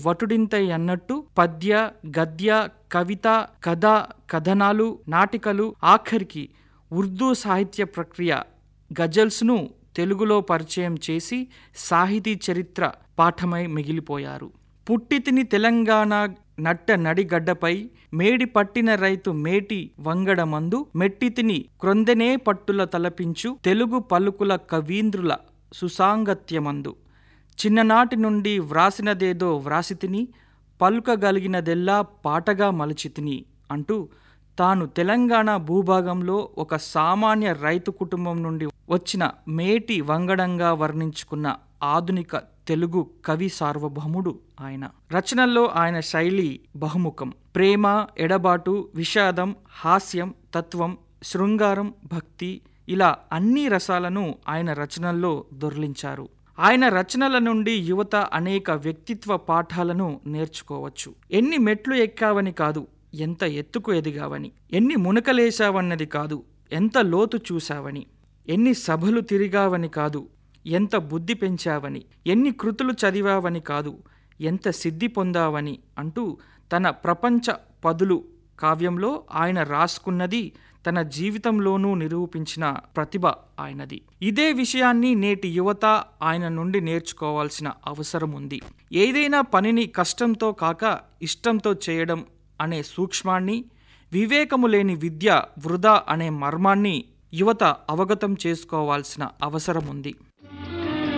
వటుడింతై అన్నట్టు పద్య గద్య కవిత కథ కథనాలు నాటికలు ఆఖరికి ఉర్దూ సాహిత్య ప్రక్రియ గజల్స్ను తెలుగులో పరిచయం చేసి సాహితీ చరిత్ర పాఠమై మిగిలిపోయారు పుట్టితిని తెలంగాణ నట్ట నడిగడ్డపై మేడి పట్టిన రైతు మేటి వంగడమందు మెట్టితిని క్రొందెనే పట్టుల తలపించు తెలుగు పలుకుల కవీంద్రుల సుసాంగత్యమందు చిన్ననాటి నుండి వ్రాసినదేదో వ్రాసితిని పలుకగలిగినదెల్లా పాటగా మలచితిని అంటూ తాను తెలంగాణ భూభాగంలో ఒక సామాన్య రైతు కుటుంబం నుండి వచ్చిన మేటి వంగడంగా వర్ణించుకున్న ఆధునిక తెలుగు కవి సార్వభౌముడు ఆయన రచనల్లో ఆయన శైలి బహుముఖం ప్రేమ ఎడబాటు విషాదం హాస్యం తత్వం శృంగారం భక్తి ఇలా అన్ని రసాలను ఆయన రచనల్లో దొర్లించారు ఆయన రచనల నుండి యువత అనేక వ్యక్తిత్వ పాఠాలను నేర్చుకోవచ్చు ఎన్ని మెట్లు ఎక్కావని కాదు ఎంత ఎత్తుకు ఎదిగావని ఎన్ని మునకలేశావన్నది కాదు ఎంత లోతు చూశావని ఎన్ని సభలు తిరిగావని కాదు ఎంత బుద్ధి పెంచావని ఎన్ని కృతులు చదివావని కాదు ఎంత సిద్ధి పొందావని అంటూ తన ప్రపంచ పదులు కావ్యంలో ఆయన రాసుకున్నది తన జీవితంలోనూ నిరూపించిన ప్రతిభ ఆయనది ఇదే విషయాన్ని నేటి యువత ఆయన నుండి నేర్చుకోవాల్సిన అవసరం ఉంది ఏదైనా పనిని కష్టంతో కాక ఇష్టంతో చేయడం అనే సూక్ష్మాన్ని వివేకము లేని విద్య వృధా అనే మర్మాన్ని యువత అవగతం చేసుకోవాల్సిన అవసరం ఉంది